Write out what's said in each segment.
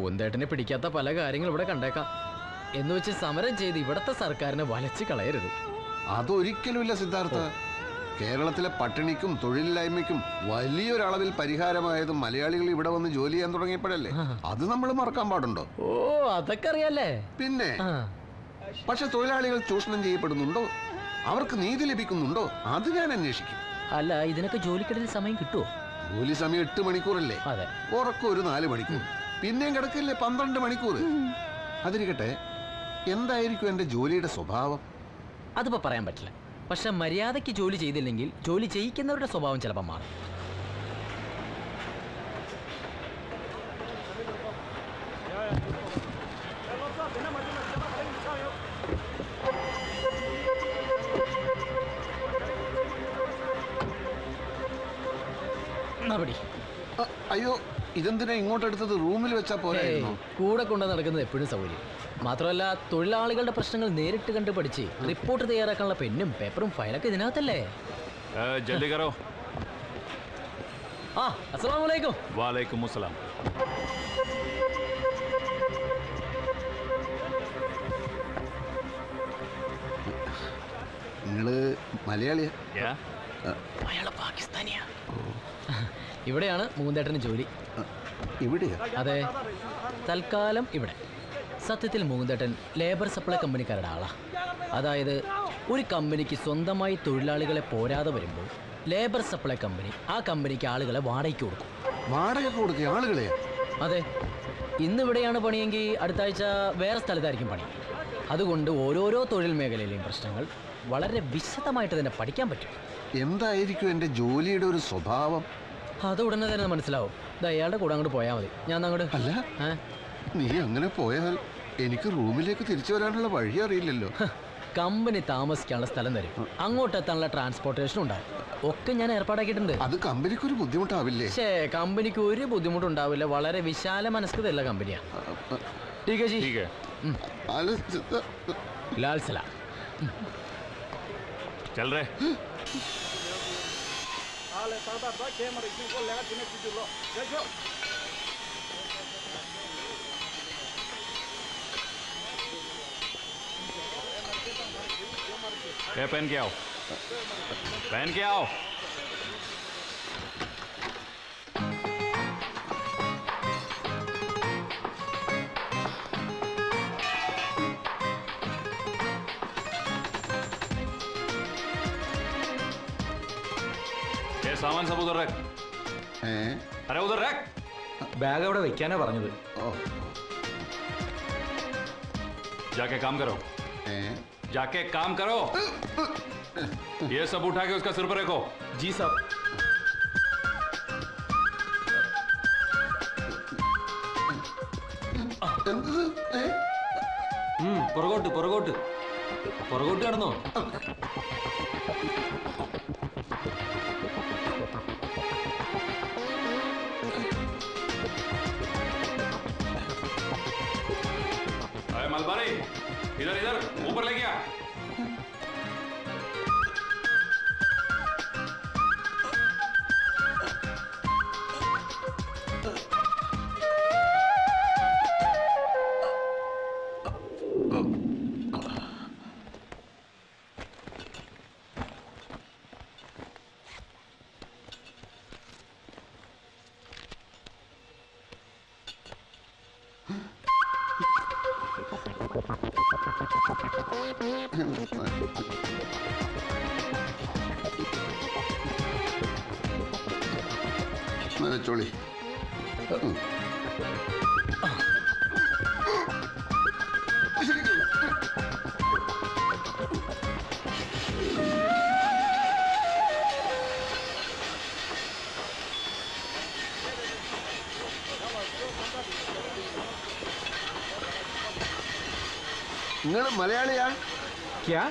മുകുന്ദേട്ടനെ പിടിക്കാത്ത പല കാര്യങ്ങളും ഇവിടെ കണ്ടേക്കാം എന്ന് വെച്ച് സമരം ചെയ്ത് ഇവിടത്തെ സർക്കാരിനെ വലച്ച് കളയരുത് അതൊരിക്കലുമില്ല സിദ്ധാർത്ഥ കേരളത്തിലെ പട്ടിണിക്കും തൊഴിലില്ലായ്മയ്ക്കും വലിയൊരളവിൽ പരിഹാരമായതും മലയാളികൾ ഇവിടെ വന്ന് ജോലി ചെയ്യാൻ തുടങ്ങിയപ്പോഴല്ലേ അത് നമ്മൾ മറക്കാൻ പാടുണ്ടോ ഓ അതൊക്കെ അറിയാലേ പിന്നെ ആ പക്ഷെ തൊഴിലാളികൾ ചൂഷണം ചെയ്യപ്പെടുന്നുണ്ടോ അവർക്ക് നീതി ലഭിക്കുന്നുണ്ടോ അത് ഞാൻ അന്വേഷിക്കും അല്ല ഇതിനൊക്കെ ജോലിക്കിടയിൽ സമയം കിട്ടുമോ ജോലി സമയം എട്ട് മണിക്കൂറല്ലേ അതെ ഉറക്കം ഒരു നാല് മണിക്കൂർ പിന്നെയും കിടക്കില്ലേ പന്ത്രണ്ട് മണിക്കൂർ അതിരിക്കട്ടെ എന്തായിരിക്കും എന്റെ ജോലിയുടെ സ്വഭാവം അതിപ്പോ പറയാൻ പറ്റില്ല പക്ഷെ മര്യാദയ്ക്ക് ജോലി ചെയ്തില്ലെങ്കിൽ ജോലി ചെയ്യിക്കുന്നവരുടെ സ്വഭാവം ചിലപ്പോൾ മാറും എന്നാ പിടി. അ, അയ്യോ ഇതെന്തിനാ ഇങ്ങോട്ട് എടുത്തത് റൂമിൽ വെച്ചാ ഏയ്, പോരായിരുന്നു കൂടെ കൊണ്ട് നടക്കുന്നത് എപ്പോഴും സൗകര്യം മാത്രമല്ല തൊഴിലാളികളുടെ പ്രശ്നങ്ങൾ നേരിട്ട് കണ്ട് പഠിച്ച് റിപ്പോർട്ട് തയ്യാറാക്കാനുള്ള പെന്നും പേപ്പറും ഫയലൊക്കെ ഇതിനകത്തല്ലേ ए, जल्दी करो ആ അസ്സലാമു അലൈക്കും वालेकुम अस्सलाम നിങ്ങള് മലയാളിയാ क्या അയാള് പാകിസ്ഥാനിയാ ഇവിടെയാണ് മൂന്തേട്ടന് ജോലി അ, ഇവിടെയാ അതെ തൽക്കാലം ഇവിടെ സത്യത്തിൽ മൂന്തേട്ടൻ ലേബർ സപ്ലൈ കമ്പനിക്കാരുടെ ആളാ അതായത് ഒരു കമ്പനിക്ക് സ്വന്തമായി തൊഴിലാളികളെ പോരാതെ വരുമ്പോൾ ലേബർ സപ്ലൈ കമ്പനി ആ കമ്പനിക്ക് ആളുകളെ വാടകയ്ക്ക് കൊടുക്കും വാടക കൊടുക്കുക ആളുകളെയാ അതെ ഇന്ന് ഇവിടെയാണ് പണിയെങ്കിൽ അടുത്ത ആഴ്ച വേറെ സ്ഥലത്തായിരിക്കും പണി അതുകൊണ്ട് ഓരോരോ തൊഴിൽ മേഖലയിലെയും പ്രശ്നങ്ങൾ വളരെ വിശദമായിട്ട് തന്നെ പഠിക്കാൻ പറ്റും എന്തായിരിക്കും എന്റെ ജോലിയുടെ ഒരു സ്വഭാവം അത് ഉടനെ തന്നെ മനസ്സിലാവും ഇത് അയാളുടെ കൂടെ അങ്ങോട്ട് പോയാൽ മതി ഞാൻ അങ്ങോട്ട് അല്ല ഏ നീ അങ്ങനെ പോയാൽ എനിക്ക് റൂമിലേക്ക് തിരിച്ചു വരാനുള്ള വഴി അറിയില്ലല്ലോ കമ്പനി താമസിക്കാനുള്ള സ്ഥലം തരും അങ്ങോട്ട് എത്താനുള്ള ട്രാൻസ്പോർട്ടേഷൻ ഉണ്ടാവും ഒക്കെ ഞാൻ ഏർപ്പാടാക്കിയിട്ടുണ്ട് അത് കമ്പനിക്കൊരു ബുദ്ധിമുട്ടാവില്ലേ പക്ഷേ കമ്പനിക്ക് ഒരു ബുദ്ധിമുട്ടുണ്ടാവില്ല വളരെ വിശാല മനസ്കതയുള്ള കമ്പനിയാണ് ठीक है जी ठीक है അല്ല, സിദ്ധ- लाल सलाम चल रहे ए, पहन के आओ पहन के आओ ये सामान सब उधर रख ഏ? अरे उधर रख ബാഗ് അവിടെ വെക്കാനാ പറഞ്ഞത് ഓ, जाके काम करो ഏ? जाके काम करो ये सब उठा के उसका सिर पर रखो ജി സാർ എന്തത്? ഏ? പുറകോട്ട് പുറകോട്ട് പുറകോട്ട് കടന്നോ अरे मलबारी इधर इधर ऊपर ले गया നനച്ചോളി ഉം. നിങ്ങൾ മലയാളിയാ ക്യാ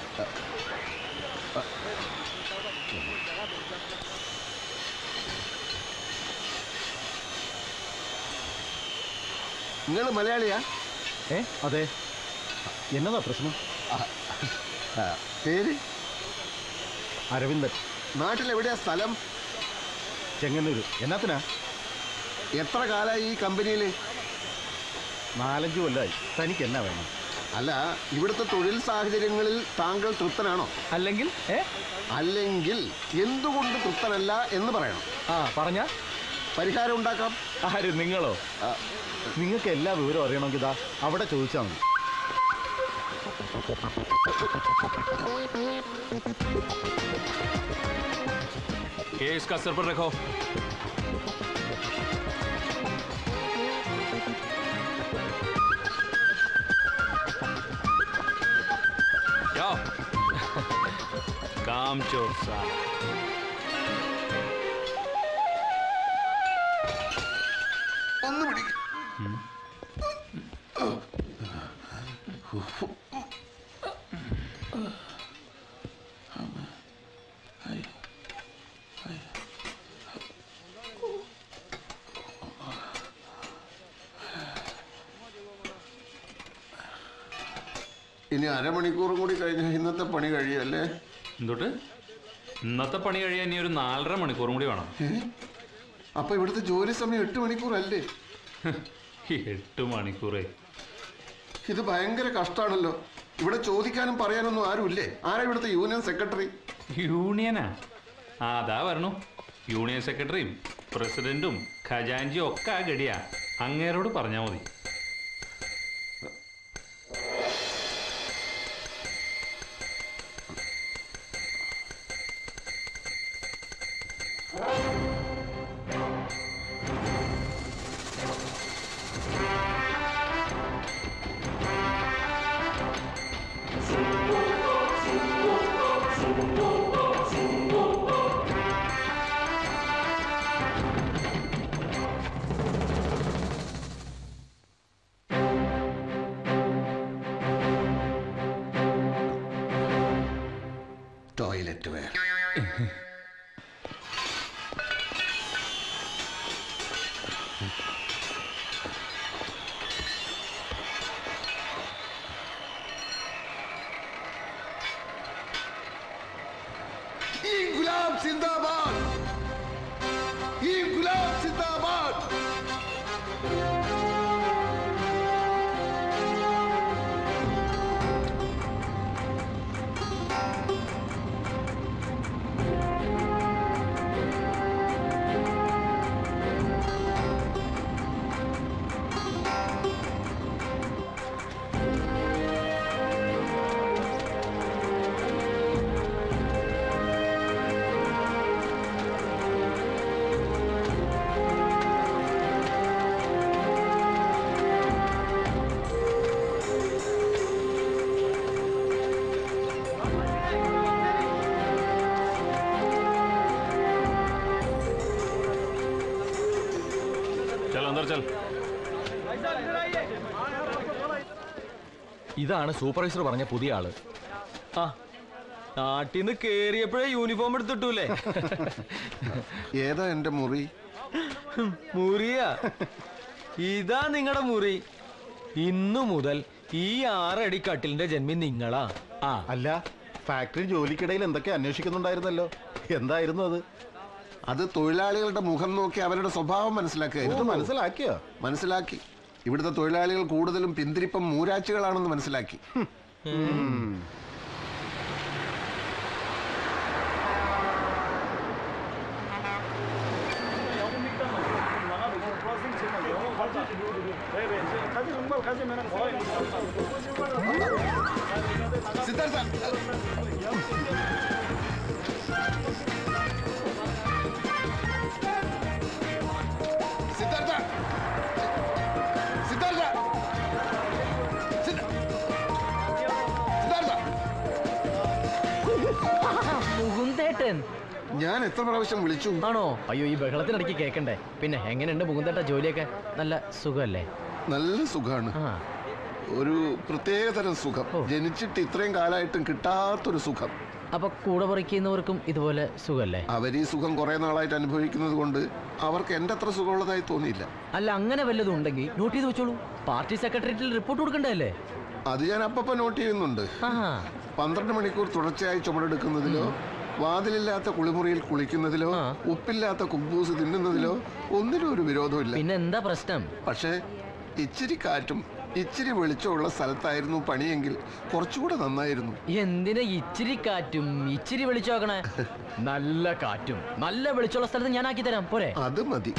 നിങ്ങൾ മലയാളിയാ ഏ അതെ എന്നതാ പ്രശ്നം ആ, പേര് അരവിന്ദൻ നാട്ടിലെവിടെയാ സ്ഥലം ചെങ്ങന്നൂര് എന്നാത്തിനാ എത്ര കാലായി ഈ കമ്പനിയിൽ നാലഞ്ച് കൊല്ലായി തനിക്ക് എന്നാ വേണം അല്ല ഇവിടുത്തെ തൊഴിൽ സാഹചര്യങ്ങളിൽ താങ്കൾ തൃപ്തനാണോ അല്ലെങ്കിൽ ഏ അല്ലെങ്കിൽ എന്തുകൊണ്ട് തൃപ്തനല്ല എന്ന് പറയണം ആ പറഞ്ഞ പരിഹാരം ഉണ്ടാക്കാം ആര് നിങ്ങളോ ആ, നിങ്ങൾക്ക് എല്ലാ വിവരവും അറിയണമെങ്കിൽ ഇതാ അവിടെ ചോദിച്ചാൽ മതി ये इसका सर पर रखो जाओ काम चोर साहब ഒന്ന് പിടിക്ക് ഇനി അരമണിക്കൂറും കൂടി കഴിഞ്ഞാൽ ഇന്നത്തെ പണി കഴിയല്ലേ എന്തൊട്ട് ഇന്നത്തെ പണി കഴിയാൻ ഇനി ഒരു നാലര മണിക്കൂറും കൂടി വേണം ഏ? അപ്പൊ ഇവിടുത്തെ ജോലി സമയം എട്ട് മണിക്കൂറല്ലേ എട്ട് മണിക്കൂറേ ഇത് ഭയങ്കര കഷ്ടാണല്ലോ ഇവിടെ ചോദിക്കാനും പറയാനൊന്നും ആരുമില്ലേ ആരാ ഇവിടുത്തെ യൂണിയൻ സെക്രട്ടറി യൂണിയനാ ആ അതാ വരണു യൂണിയൻ സെക്രട്ടറിയും പ്രസിഡന്റും ഖജാൻജിയും ഒക്കെ ആ ഗടിയാ അങ്ങേരോട് പറഞ്ഞാൽ മതി ടോയ്ലറ്റ് വേണം ഇൻകുലാബ് സിന്ദാബാദ് ഇൻകുലാബ് സിന്ദാബാദ് ചൽ അന്തർ ചൽ ഇതാണ് സൂപ്പർവൈസർ പറഞ്ഞ പുതിയ ആള് ആ നാട്ടിന്ന് കേറിയപ്പോഴേ യൂണിഫോം എടുത്തിട്ടൂലേ ഏതാ എന്റെ മുറി മുറിയാ ഇതാ നിങ്ങളുടെ മുറി ഇന്നു മുതൽ ഈ ആറടി കട്ടിലിന്റെ ജന്മി നിങ്ങളാ ആ അല്ല ഫാക്ടറി ജോലിക്കിടയിൽ എന്തൊക്കെ അന്വേഷിക്കുന്നുണ്ടായിരുന്നല്ലോ എന്തായിരുന്നു അത് അത് തൊഴിലാളികളുടെ മുഖം നോക്കി അവരുടെ സ്വഭാവം ഇത് മനസ്സിലാക്കുക മനസ്സിലാക്കിയോ മനസ്സിലാക്കി ഇവിടുത്തെ തൊഴിലാളികൾ കൂടുതലും പിന്തിരിപ്പം മൂരാച്ചികളാണെന്ന് മനസ്സിലാക്കി സിദ്ധാർത്ഥ സിദ്ധാർത്ഥ സിദ്ധാർത്ഥ സിദ്ധ- സിദ്ധാർത്ഥ മുകുന്ദേട്ടൻ ഞാൻ എത്ര പ്രാവശ്യം വിളിച്ചു ആണോ അയ്യോ ഈ ബഹളത്തിനിടയ്ക്ക് കേക്കണ്ടേ പിന്നെ എങ്ങനെയുണ്ട് മുകുന്ദേട്ട ജോലിയൊക്കെ നല്ല സുഖമല്ലേ നല്ല സുഖാണ് ആ ഒരു പ്രത്യേക തരം സുഖം ജനിച്ചിട്ട് ഇത്രയും കാലമായിട്ടും കിട്ടാത്തൊരു സുഖം അപ്പൊ കൂടെ പറിക്കുന്നവർക്കും ഇതുപോലെ സുഖമല്ലേ അവർ ഈ സുഖം കുറെ നാളായിട്ട് അനുഭവിക്കുന്നത് കൊണ്ട് അവർക്ക് എന്റെ അത്ര സുഖമുള്ളതായി തോന്നിയില്ല അല്ല അങ്ങനെ വല്ലതും ഉണ്ടെങ്കിൽ നോട്ട് ചെയ്ത് വെച്ചോളൂ പാർട്ടി സെക്രട്ടേറിയറ്റിൽ റിപ്പോർട്ട് കൊടുക്കണ്ടല്ലേ അത് ഞാൻ അപ്പപ്പോ നോട്ട് ചെയ്യുന്നുണ്ട് ആഹാ പന്ത്രണ്ട് മണിക്കൂർ തുടർച്ചയായി ചുമടെടുക്കുന്നതിലോ വാതിലില്ലാത്ത കുളിമുറിയിൽ കുളിക്കുന്നതിലോ ഉപ്പില്ലാത്ത കുബൂസ് തിന്നുന്നതിലോ ഒന്നിനും ഒരു വിരോധമില്ല പിന്നെ എന്താ പ്രശ്നം പക്ഷേ ഇച്ചിരി കാറ്റും ഇച്ചിരി വെളിച്ചമുള്ള സ്ഥലത്തായിരുന്നു പണിയെങ്കിൽ കുറച്ചുകൂടെ നന്നായിരുന്നു എന്തിനാ ഇച്ചിരി കാറ്റും ഇച്ചിരി വിളിച്ചോക്കണേ നല്ല കാറ്റും നല്ല വെളിച്ചമുള്ള സ്ഥലത്ത് ഞാൻ ആക്കി തരാം പോരെ അത് മതി